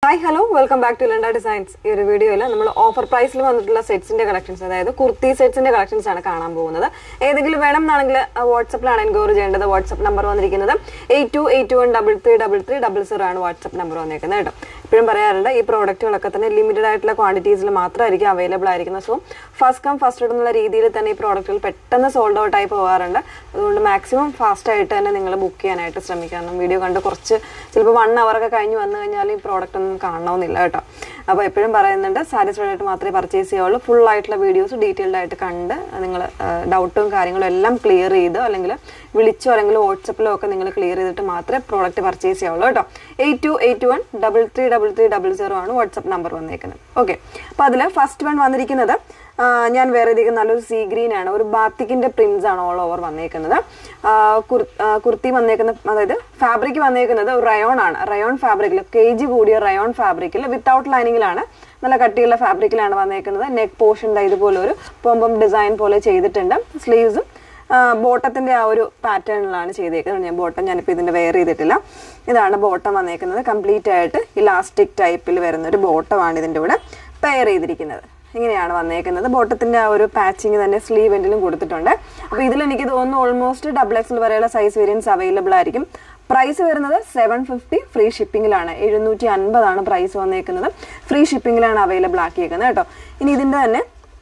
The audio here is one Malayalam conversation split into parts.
hi hello welcome back to ലണ്ട ഡിസൈൻസ് ഈ ഒരു വീഡിയോയിൽ നമ്മൾ ഓഫർ പ്രൈസിൽ വന്നിട്ടുള്ള സെറ്റ്സിന്റെ കളക്ഷൻസ് അതായത് കുർത്തി സെറ്റ്സിന്റെ കളക്ഷൻസ് ആണ് കാണാൻ പോകുന്നത് ഏതെങ്കിലും വേണം എന്നാണെങ്കിൽ വാട്സപ്പിലാണ് എൻക്വയറി ചെയ്യേണ്ടത് വാട്സപ്പ് നമ്പർ വന്നിരിക്കുന്നത് eight two eight two one double three double three double zero ആണ് വാട്സപ്പ് നമ്പർ വന്നിരിക്കുന്നത് കേട്ടോ ഇപ്പോഴും പറയാറുണ്ട് ഈ പ്രോഡക്റ്റുകളൊക്കെ തന്നെ ലിമിറ്റഡ് ആയിട്ടുള്ള ക്വാണ്ടിറ്റീസിൽ മാത്രമായിരിക്കും അവൈലബിൾ ആയിരിക്കുന്നത് സോ ഫസ്റ്റ് കം ഫസ്റ്റ് എന്നുള്ള രീതിയിൽ തന്നെ ഈ പ്രോഡക്റ്റുകൾ പെട്ടെന്ന് സോൾഡ് ഔട്ട് ആയി പോകാറുണ്ട് അതുകൊണ്ട് മാക്സിമം ഫാസ്റ്റ് ആയിട്ട് തന്നെ നിങ്ങൾ ബുക്ക് ചെയ്യാനായിട്ട് ശ്രമിക്കുക കാരണം വീഡിയോ കണ്ട് കുറച്ച് ചിലപ്പോൾ വൺ ഒക്കെ കഴിഞ്ഞ് വന്നു കഴിഞ്ഞാൽ ഈ പ്രോഡക്റ്റ് ഒന്നും കാണണമെന്നില്ല കേട്ടോ അപ്പോൾ എപ്പോഴും പറയുന്നുണ്ട് സാറ്റിസ്ഫൈഡ് ആയിട്ട് മാത്രമേ പർച്ചേസ് ചെയ്യുള്ളൂ ഫുൾ ആയിട്ടുള്ള വീഡിയോസ് ഡീറ്റെയിൽഡ് ആയിട്ട് കണ്ട് നിങ്ങൾ ഡൗട്ടും കാര്യങ്ങളും എല്ലാം ക്ലിയർ ചെയ്ത് അല്ലെങ്കിൽ വിളിച്ചോ അല്ലെങ്കിൽ വാട്സപ്പിലോ ഒക്കെ നിങ്ങൾ ക്ലിയർ ചെയ്തിട്ട് മാത്രമേ പ്രോഡക്റ്റ് പർച്ചേസ് ചെയ്യുള്ളൂ കേട്ടോ eight two eight one double three double three double zero ആണ് വാട്സപ്പ് നമ്പർ വന്നേക്കുന്നത് ഓക്കെ അപ്പോൾ അതിൽ ഫസ്റ്റ് വൺ വന്നിരിക്കുന്നത് ആ, ഞാൻ വേറെ ഇതിലേക്ക് നല്ലൊരു സീ ഗ്രീൻ ആണ് ഒരു ബാത്തിക്കിന്റെ പ്രിന്റ്സ് ആണ് ഓൾ ഓവർ വന്നേക്കുന്നത് ആ, കുർ- ആ, കുർത്തി വന്നേക്കുന്ന അതായത് ഫാബ്രിക് വന്നേക്കുന്നത് റയോൺ ആണ് റയോൺ ഫാബ്രിക്കിൽ കെ ജി കൂടിയ റയോൺ ഫാബ്രിക്കിൽ വിത്തൗട്ട് ലൈനിങ്ങിലാണ് നല്ല കട്ടിയുള്ള ഫാബ്രിക്കിലാണ് വന്നേക്കുന്നത് നെക്ക് പോർഷൻ ഇതുപോലെ ഒരു പൊമ്പം ഡിസൈൻ പോലെ ചെയ്തിട്ടുണ്ട് സ്ലീവ്സും ബോട്ടത്തിന്റെ ആ ഒരു പാറ്റേണിലാണ് ചെയ്തേക്കുന്നത് ഞാൻ ബോട്ടം ഞാനിപ്പോൾ ഇതിന്റെ വെയർ ചെയ്തിട്ടില്ല ഇതാണ് ബോട്ടം വന്നേക്കുന്നത് കംപ്ലീറ്റ് ആയിട്ട് ഇലാസ്റ്റിക് ടൈപ്പിൽ വരുന്ന ഒരു ബോട്ടമാണ് ഇതിന്റെ കൂടെ പെയർ ചെയ്തിരിക്കുന്നത് ഇങ്ങനെയാണ് വന്നേക്കുന്നത് ബോട്ടത്തിന്റെ ആ ഒരു പാച്ചിങ് തന്നെ സ്ലീവ് എൻഡിലും കൊടുത്തിട്ടുണ്ട് അപ്പോൾ ഇതിൽ എനിക്ക് തോന്നുന്നു ഓൾമോസ്റ്റ് ഡബിൾ എക്സൽ വരെയുള്ള സൈസ് വേരിയൻസ് അവൈലബിൾ ആയിരിക്കും പ്രൈസ് വരുന്നത് സെവൻ ഫിഫ്റ്റി ഫ്രീ ഷിപ്പിംഗിലാണ് എഴുന്നൂറ്റി അൻപതാണ് പ്രൈസ് വന്നേക്കുന്നത് ഫ്രീ ഷിപ്പിംഗിലാണ് അവൈലബിൾ ആക്കിയേക്കുന്നത് കേട്ടോ ഇനി ഇതിന്റെ തന്നെ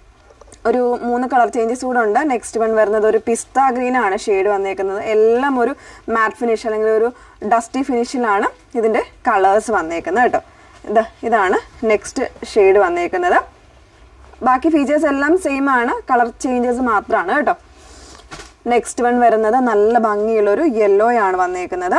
ഒരു മൂന്ന് കളർ ചേഞ്ചസ് കൂടെ ഉണ്ട് നെക്സ്റ്റ് വൺ വരുന്നത് ഒരു പിസ്ത ഗ്രീൻ ആണ് ഷെയ്ഡ് വന്നേക്കുന്നത് എല്ലാം ഒരു മാറ്റ് ഫിനിഷ് അല്ലെങ്കിൽ ഒരു ഡസ്റ്റി ഫിനിഷിലാണ് ഇതിന്റെ കളേഴ്സ് വന്നേക്കുന്നത് കേട്ടോ ഇത് ഇതാണ് നെക്സ്റ്റ് ഷെയ്ഡ് വന്നേക്കുന്നത് ബാക്കി ഫീച്ചേഴ്സ് എല്ലാം സെയിം ആണ് കളർ ചേഞ്ചസ് മാത്രമാണ് കേട്ടോ നെക്സ്റ്റ് വൺ വരുന്നത് നല്ല ഭംഗിയുള്ളൊരു യെല്ലോ ആണ് വന്നേക്കുന്നത്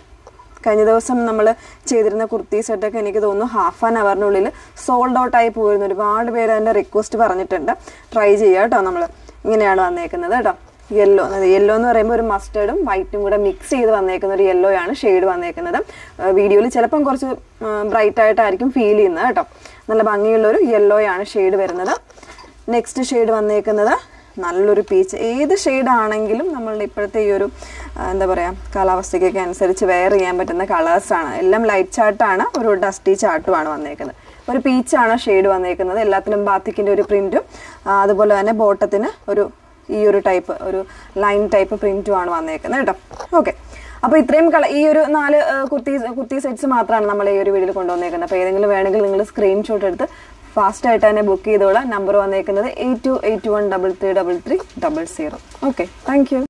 കഴിഞ്ഞ ദിവസം നമ്മൾ ചെയ്തിരുന്ന കുർത്തി സെറ്റൊക്കെ എനിക്ക് തോന്നുന്നു ഹാഫ് ആൻ അവറിനുള്ളിൽ സോൾഡ് ഔട്ട് ആയി പോയിരുന്നു ഒരുപാട് പേര് അതിൻ്റെ റിക്വസ്റ്റ് പറഞ്ഞിട്ടുണ്ട് ട്രൈ ചെയ്യുക കേട്ടോ നമ്മൾ ഇങ്ങനെയാണ് വന്നേക്കുന്നത് കേട്ടോ യെല്ലോ യെല്ലോ എന്ന് പറയുമ്പോൾ ഒരു മസ്റ്റേർഡും വൈറ്റും കൂടെ മിക്സ് ചെയ്ത് വന്നേക്കുന്ന ഒരു യെല്ലോ ആണ് ഷെയ്ഡ് വന്നേക്കുന്നത് വീഡിയോയിൽ ചിലപ്പം കുറച്ച് ബ്രൈറ്റ് ആയിട്ടായിരിക്കും ഫീൽ ചെയ്യുന്നത് കേട്ടോ നല്ല ഭംഗിയുള്ള ഒരു യെല്ലോ ആണ് ഷെയ്ഡ് വരുന്നത് നെക്സ്റ്റ് ഷെയ്ഡ് വന്നേക്കുന്നത് നല്ലൊരു പീച്ച് ഏത് ഷെയ്ഡ് ആണെങ്കിലും നമ്മളുടെ ഇപ്പോഴത്തെ ഈ ഒരു ആ, എന്താ പറയുക കാലാവസ്ഥയ്ക്കൊക്കെ അനുസരിച്ച് വെയർ ചെയ്യാൻ പറ്റുന്ന കളേഴ്സാണ് എല്ലാം ലൈറ്റ് ചാർട്ടാണ് ഒരു ഡസ്റ്റി ചാർട്ടുമാണ് വന്നേക്കുന്നത് ഒരു പീച്ചാണ് ഷെയ്ഡ് വന്നേക്കുന്നത് എല്ലാത്തിലും ബാത്തിക്കിൻ്റെ ഒരു പ്രിൻറ്റും അതുപോലെ തന്നെ ബോട്ടത്തിന് ഒരു ഈ ഒരു ടൈപ്പ് ഒരു ലൈൻ ടൈപ്പ് പ്രിൻറ്റും ആണ് വന്നേക്കുന്നത് കേട്ടോ ഓക്കെ അപ്പോൾ ഇത്രയും കള ഈ ഒരു നാല് ആ, കുർത്തി കുർത്തി സെറ്റ്സ് മാത്രമാണ് നമ്മൾ ഈ ഒരു വീഡിയോയിൽ കൊണ്ടുവന്നേക്കുന്നത് അപ്പോൾ ഏതെങ്കിലും വേണമെങ്കിൽ നിങ്ങൾ സ്ക്രീൻഷോട്ട് എടുത്ത് ഫാസ്റ്റ് ആയിട്ട് തന്നെ ബുക്ക് ചെയ്തോളാം നമ്പർ വന്നേക്കുന്നത് eight two eight one double three double three double zero okay thank U